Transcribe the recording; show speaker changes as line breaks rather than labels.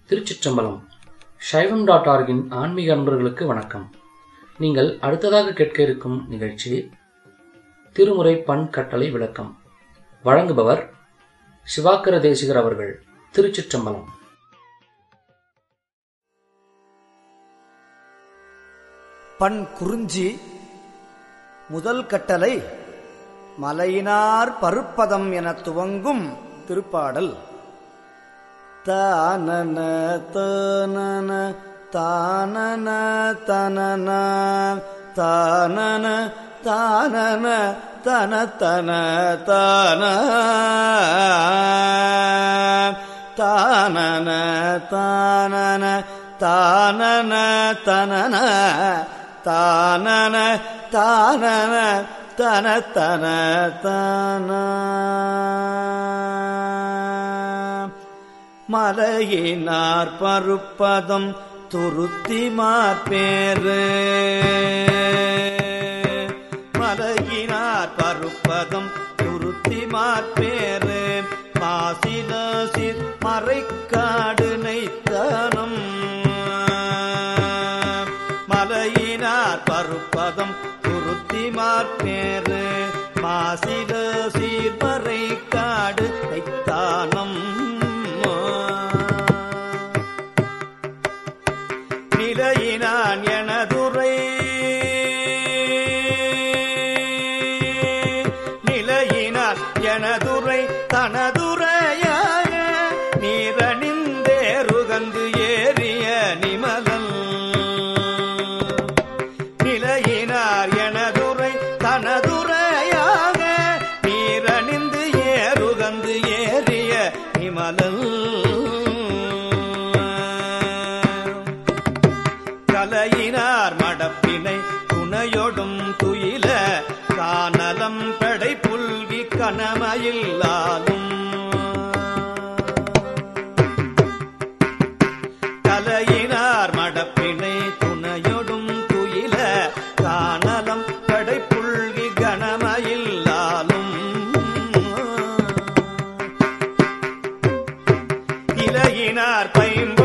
திருச்சிற்றம்பலம் சைவம் டாட் ஆர்கின் ஆன்மீக அன்பர்களுக்கு வணக்கம் நீங்கள் அடுத்ததாக கேட்க இருக்கும் நிகழ்ச்சி திருமுறை பண் கட்டளை விளக்கம் வழங்குபவர் சிவாக்கர தேசிகர் அவர்கள் திருச்சிற்றம்பலம்
பண் குறிஞ்சி முதல் கட்டளை மலையினார் பருப்பதம் என துவங்கும் திருப்பாடல் தானன தானன தானன தனன தானன தானன தன தன தான தானன தானன தானன தனன தானன தானன தன தன தான மலையினார் பருப்பதம் துருத்தி மாற்பேரு மலையினார் பருப்பதம் துருத்தி மாற்பேரு மாசிலசிர் மறைக்காடு நைத்தனம் மலையினார் பருப்பதம் துருத்தி மாற்பேரு மாசில சீர்மறை காடு நைத்தானம் நிலையினான் எனதுரை நிலையினார் எனதுரை தனதுரையாக நீரணிந்தேருகந்து ஏறிய நிமலல் நிலையினார் எனதுரை தனதுரையாக நீரணிந்து ஏறுகந்து ஏறிய நிமலல் கலையினார் மடப்பினை துணையொடும் துயில கானலம் படை புல்கி கனமயில்லாலும் கலையினார் மடப்பினை துணையொடும் துயில கானலம் படை புல்கி கனமயில்லாலும் இலையினார் பைம்